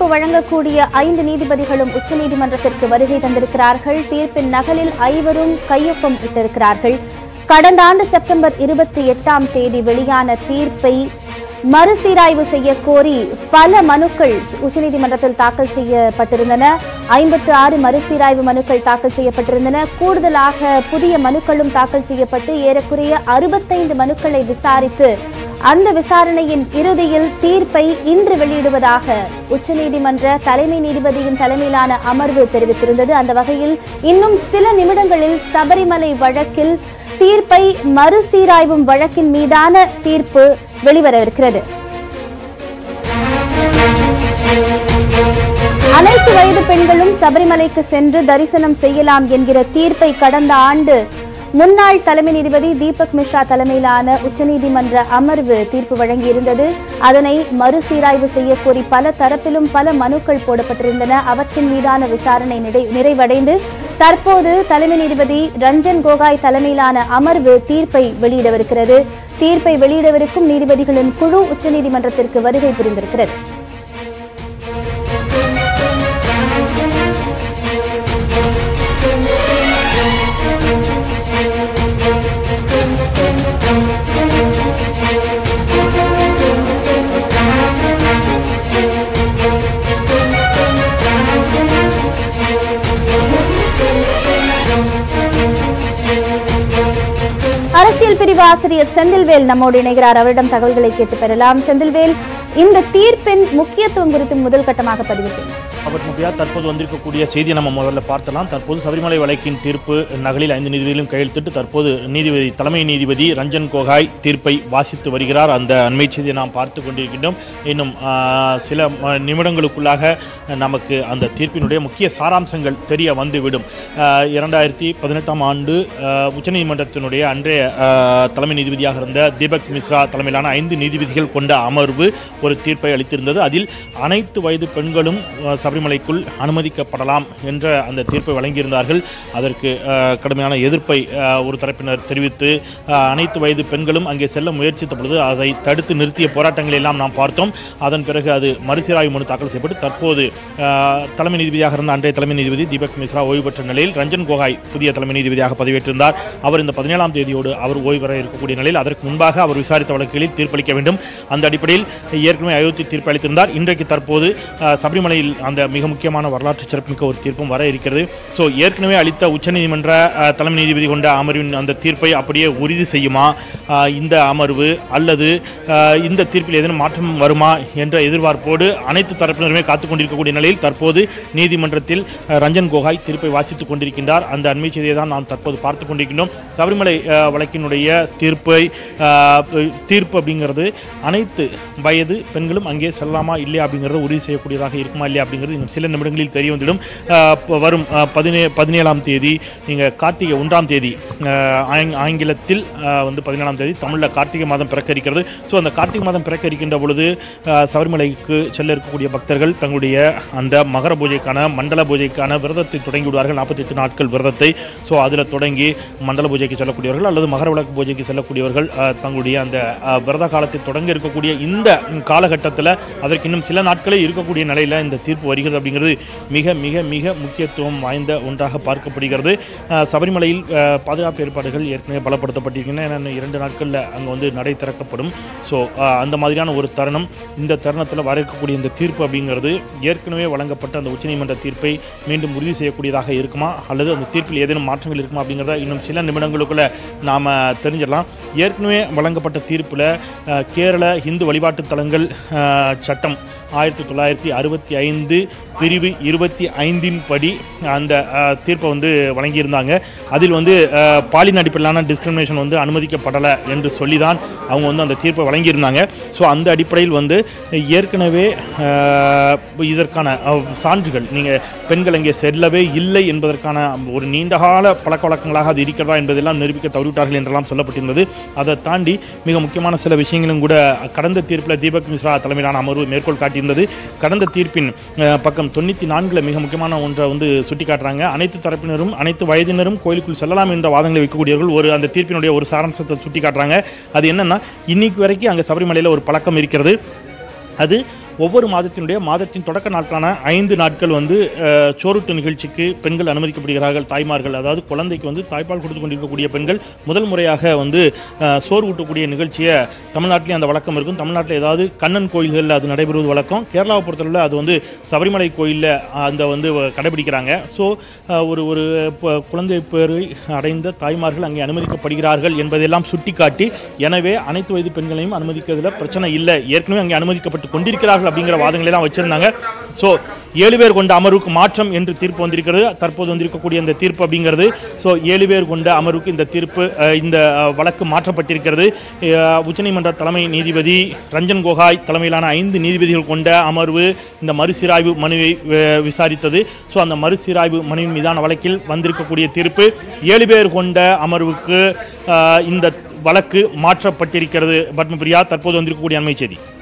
வழங்கக்கூடிய ஐந்து நீதிபதிகளும் உச்சநீதிமன்றத்திற்கு வருகை தந்திருக்கிறார்கள் தீர்ப்பின் நகலில் ஐவரும் கையொப்பம் இட்டிருக்கிறார்கள் கடந்த ஆண்டு செப்டம்பர் இருபத்தி எட்டாம் தேதி வெளியான தீர்ப்பை மறுசீராய்வு செய்ய கோரி பல மனுக்கள் உச்சநீதிமன்றத்தில் தாக்கல் செய்யப்பட்டிருந்தன ஐம்பத்து ஆறு மறுசீராய்வு மனுக்கள் தாக்கல் செய்யப்பட்டிருந்தன கூடுதலாக புதிய மனுக்களும் தாக்கல் செய்யப்பட்டு ஏறக்குறைய அறுபத்தைந்து மனுக்களை விசாரித்து அந்த விசாரணையின் இறுதியில் தீர்ப்பை இன்று வெளியிடுவதாக உச்சநீதிமன்ற தலைமை நீதிபதியின் தலைமையிலான அமர்வு தெரிவித்திருந்தது அந்த வகையில் இன்னும் சில நிமிடங்களில் சபரிமலை வழக்கில் தீர்ப்பை மறுசீராய்வும் வழக்கின் மீதான தீர்ப்பு வெளிவரவிருக்கிறது அனைத்து வயது பெண்களும் சபரிமலைக்கு சென்று தரிசனம் செய்யலாம் என்கிற தீர்ப்பை கடந்த ஆண்டு முன்னாள் தலைமை நீதிபதி தீபக் மிஸ்ரா தலைமையிலான உச்சநீதிமன்ற அமர்வு தீர்ப்பு வழங்கியிருந்தது அதனை மறுசீராய்வு செய்யக்கோரி பல தரப்பிலும் பல மனுக்கள் போடப்பட்டிருந்தன அவற்றின் மீதான விசாரணை நிறை- நிறைவடைந்து தற்போது தலைமை நீதிபதி ரஞ்சன் கோகாய் தலைமையிலான அமர்வு தீர்ப்பை வெளியிடவிருக்கிறது தீர்ப்பை வெளியிடவிருக்கும் நீதிபதிகளின் குழு உச்சநீதிமன்றத்திற்கு வருகை புரிந்திருக்கிறது அரசியல் பிரிவு ஆசிரியர் செந்தில்வேல் நம்மோடு இணைகிறார் அவரிடம் தகவல்களை கேட்டு பெறலாம் செந்தில்வேல் இந்த தீர்ப்பின் முக்கியத்துவம் குறித்து முதல் கட்டமாக பதிவு செய்யும் அவர் முக்கியா தற்போது வந்திருக்கக்கூடிய செய்தியை நம்ம முதல்ல பார்த்தலாம் தற்போது சபரிமலை வழக்கின் தீர்ப்பு நகலில் ஐந்து நீதிபதிகளும் கையெழுத்திட்டு தற்போது நீதிபதி தலைமை நீதிபதி ரஞ்சன் கோகாய் தீர்ப்பை வாசித்து வருகிறார் அந்த அண்மை செய்தியை நாம் பார்த்து கொண்டிருக்கின்றோம் இன்னும் ஆ, சில ம, நிமிடங்களுக்குள்ளாக நமக்கு அந்த தீர்ப்பினுடைய முக்கிய சாராம்சங்கள் தெரிய வந்துவிடும் ஆ, இரண்டாயிரத்தி பதினெட்டாம் ஆண்டு ஆ, உச்சநீதிமன்றத்தினுடைய அன்றைய ஆ, தலைமை நீதிபதியாக இருந்த தீபக் மிஸ்ரா தலைமையிலான ஐந்து நீதிபதிகள் கொண்ட அமர்வு ஒரு தீர்ப்பை அளித்திருந்தது அதில் அனைத்து வயது பெண்களும் அஹ், சபரிமலைக்குள் அனுமதிக்கப்படலாம் என்ற அந்த தீர்ப்பை வழங்கியிருந்தார்கள் அதற்கு அஹ், கடுமையான எதிர்ப்பை அஹ், ஒரு தரப்பினர் தெரிவித்து அஹ், அனைத்து வயது பெண்களும் அங்கே செல்ல முயற்சித்த பொழுது அதை தடுத்து நிறுத்திய போராட்டங்களை எல்லாம் நாம் பார்த்தோம் அதன் பிறகு அது மறுசீராய்வு மனு தாக்கல் செய்யப்பட்டு தற்போது அஹ், தலைமை நீதிபதியாக இருந்த அன்றைய தலைமை நீதிபதி தீபக் மிஸ்ரா ஓய்வு பெற்ற நிலையில் ரஞ்சன் கோகாய் புதிய தலைமை நீதிபதியாக பதவியேற்றிருந்தார் அவர் இந்த பதினேழாம் தேதியோடு அவர் ஓய்வு பெற இருக்கக்கூடிய நிலையில் அதற்கு முன்பாக அவர் விசாரித்த வழக்குகளில் தீர்ப்பளிக்க வேண்டும் அந்த அடிப்படையில் ஏற்கனவே அயோத்தி தீர்ப்பு அளித்திருந்தார் இன்றைக்கு தற்போது அஹ், சபரிமலையில் அந்த மிக முக்கியமான வரலாற்று சிறப்புமிக்க ஒரு தீர்ப்பும் வர இருக்கிறது ஸோ ஏற்கனவே அளித்த உச்சநீதிமன்ற அஹ், தலைமை நீதிபதி கொண்ட அமர்வின் அந்த தீர்ப்பை அப்படியே உறுதி செய்யுமா அஹ், இந்த அமர்வு அல்லது அஹ், இந்த தீர்ப்பில் ஏதேனும் மாற்றம் வருமா என்ற எதிர்பார்ப்போடு அனைத்து தரப்பினருமே காத்துக் கொண்டிருக்கக்கூடிய நிலையில் தற்போது நீதிமன்றத்தில் அஹ், ரஞ்சன் கோகாய் தீர்ப்பை வாசித்துக் கொண்டிருக்கின்றார் அந்த அண்மை செய்தியை தான் நாம் தற்போது பார்த்துக் கொண்டிருக்கின்றோம் சபரிமலை அஹ், வழக்கினுடைய தீர்ப்பை அஹ், தீர்ப்பு அப்படிங்கிறது அனைத்து வயது பெண்களும் அங்கே செல்லலாமா இல்லையா அப்படிங்கிறத உறுதி செய்யக்கூடியதாக இருக்குமா இல்லையா அப்படிங்கிறது இன்னும் சில நிமிடங்களில் தெரிய வந்துவிடும் அஹ், இப்ப வரும் அஹ், பதினே பதினேழாம் தேதி நீங்கள் கார்த்திகை ஒன்றாம் தேதி அஹ், ஆங்- ஆங்கிலத்தில் அஹ், வந்து பதினேழாம் தேதி தமிழில் கார்த்திகை மாதம் பிறக்க இருக்கிறது ஸோ அந்த கார்த்திகை மாதம் பிறக்க இருக்கின்ற பொழுது அஹ், சபரிமலைக்கு செல்ல இருக்கக்கூடிய பக்தர்கள் தங்களுடைய அந்த மகர பூஜைக்கான மண்டல பூஜைக்கான விரதத்தை தொடங்கி விடுவார்கள் நாற்பத்தெட்டு நாட்கள் விரதத்தை ஸோ அதில் தொடங்கி மண்டல பூஜைக்கு செல்லக்கூடியவர்கள் அல்லது மகர விளக்கு பூஜைக்கு செல்லக்கூடியவர்கள் அஹ், தங்களுடைய அந்த அஹ், விரத காலத்தை தொடங்க இருக்கக்கூடிய இந்த காலகட்டத்தில் அதற்கு இன்னும் சில நாட்களே இருக்கக்கூடிய நிலையில் இந்த தீர்ப்பு வருகிறது அப்படிங்கிறது மிக மிக மிக முக்கியத்துவம் வாய்ந்த ஒன்றாக பார்க்கப்படுகிறது அஹ், சபரிமலையில் அஹ், பாதுகாப்பு ஏற்பாடுகள் ஏற்கனவே பலப்படுத்தப்பட்டிருக்கின்றன ஏன்னா இன்னும் இரண்டு நாட்களில் அங்கே வந்து நடை திறக்கப்படும் ஸோ அந்த மாதிரியான ஒரு தருணம் இந்த தருணத்தில் வர இருக்கக்கூடிய இந்த தீர்ப்பு அப்படிங்கிறது ஏற்கனவே வழங்கப்பட்ட அந்த உச்சநீதிமன்ற தீர்ப்பை மீண்டும் உறுதி செய்யக்கூடியதாக இருக்குமா அல்லது அந்த தீர்ப்பில் ஏதேனும் மாற்றங்கள் இருக்குமா அப்படிங்கிறத இன்னும் சில நிமிடங்களுக்குள்ள நாம் தெரிஞ்சிடலாம் ஏற்கனவே வழங்கப்பட்ட தீர்ப்பில் கேரள இந்து வழிபாட்டுத் தலங்கள் அஹ், சட்டம் ஆயிரத்தி தொள்ளாயிரத்தி அறுபத்தி ஐந்து பிரிவு இருபத்தி ஐந்தின் படி அந்த அஹ், தீர்ப்பை வந்து வழங்கியிருந்தாங்க அதில் வந்து அஹ், பாலின அடிப்படையிலான டிஸ்கிரிமினேஷன் வந்து அனுமதிக்கப்படலை என்று சொல்லி தான் அவங்க வந்து அந்த தீர்ப்பை வழங்கியிருந்தாங்க ஸோ அந்த அடிப்படையில் வந்து ஏற்கனவே அஹ், இதற்கான அஹ், சான்றுகள் நீங்கள் பெண்கள் அங்கே செல்லவே இல்லை என்பதற்கான ஒரு நீண்டகால பழக்க வழக்கங்களாக அது இருக்கிறதா என்பதெல்லாம் நிரூபிக்க தவறிவிட்டார்கள் என்றெல்லாம் சொல்லப்பட்டிருந்தது அதை தாண்டி மிக முக்கியமான சில விஷயங்களும் கூட கடந்த தீர்ப்பில் தீபக் மிஸ்ரா தலைமையிலான அமர்வு மேற்கோள் காட்டியிருந்தது கடந்த தீர்ப்பின் அஹ், பக்கம் தொண்ணூற்றி நான்கில் மிக முக்கியமான ஒன்றை வந்து சுட்டிக்காட்டுறாங்க அனைத்து தரப்பினரும் அனைத்து வயதினரும் கோயிலுக்குள் செல்லலாம் என்ற வாதங்களை வைக்கக்கூடியவர்கள் ஒரு அந்த தீர்ப்பினுடைய ஒரு சாராம்சத்தை சுட்டிக்காட்டுறாங்க அது என்னன்னா இன்னைக்கு வரைக்கும் அங்கே சபரிமலையில் ஒரு பழக்கம் இருக்கிறது அது ஒவ்வொரு மாதத்தினுடைய மாதத்தின் தொடக்க நாட்களான ஐந்து நாட்கள் வந்து அஹ், சோறுட்டு நிகழ்ச்சிக்கு பெண்கள் அனுமதிக்கப்படுகிறார்கள் தாய்மார்கள் அதாவது குழந்தைக்கு வந்து தாய்ப்பால் கொடுத்து கொண்டிருக்கக்கூடிய பெண்கள் முதல் முறையாக வந்து அஹ், சோறு ஊட்டக்கூடிய நிகழ்ச்சியை தமிழ்நாட்டிலே அந்த வழக்கம் இருக்கும் தமிழ்நாட்டில் ஏதாவது கண்ணன் கோயில்களில் அது நடைபெறுவது வழக்கம் கேரளாவை பொறுத்தளவில் அது வந்து சபரிமலை கோயிலில் அந்த வந்து கடைபிடிக்கிறாங்க ஸோ ஒரு ஒரு ப- குழந்தை பேரை அடைந்த தாய்மார்கள் அங்கே அனுமதிக்கப்படுகிறார்கள் என்பதையெல்லாம் சுட்டிக்காட்டி எனவே அனைத்து வயது பெண்களையும் அனுமதிக்கிறதுல பிரச்சனை இல்லை ஏற்கனவே அங்கே அனுமதிக்கப்பட்டு கொண்டிருக்கிறார்கள் அப்படிங்கிற வாதங்களை எல்லாம் வச்சிருந்தாங்க ஸோ ஏழு பேர் கொண்ட அமர்வுக்கு மாற்றம் என்று தீர்ப்பு வந்திருக்கிறது தற்போது வந்திருக்கக்கூடிய இந்த தீர்ப்பு அப்படிங்கிறது ஸோ ஏழு பேர் கொண்ட அமர்வுக்கு இந்த தீர்ப்பு அஹ், இந்த அஹ், வழக்கு மாற்றப்பட்டிருக்கிறது அஹ், உச்சநீதிமன்ற தலைமை நீதிபதி ரஞ்சன் கோகாய் தலைமையிலான ஐந்து நீதிபதிகள் கொண்ட அமர்வு இந்த மறுசீராய்வு மனுவை அஹ், விசாரித்தது ஸோ அந்த மறுசீராய்வு மனுவின் மீதான வழக்கில் வந்திருக்கக்கூடிய தீர்ப்பு ஏழு பேர் கொண்ட அமர்வுக்கு அஹ், இந்த வழக்கு மாற்றப்பட்டிருக்கிறது பத்மபிரியா தற்போது வந்திருக்கக்கூடிய அண்மை செய்தி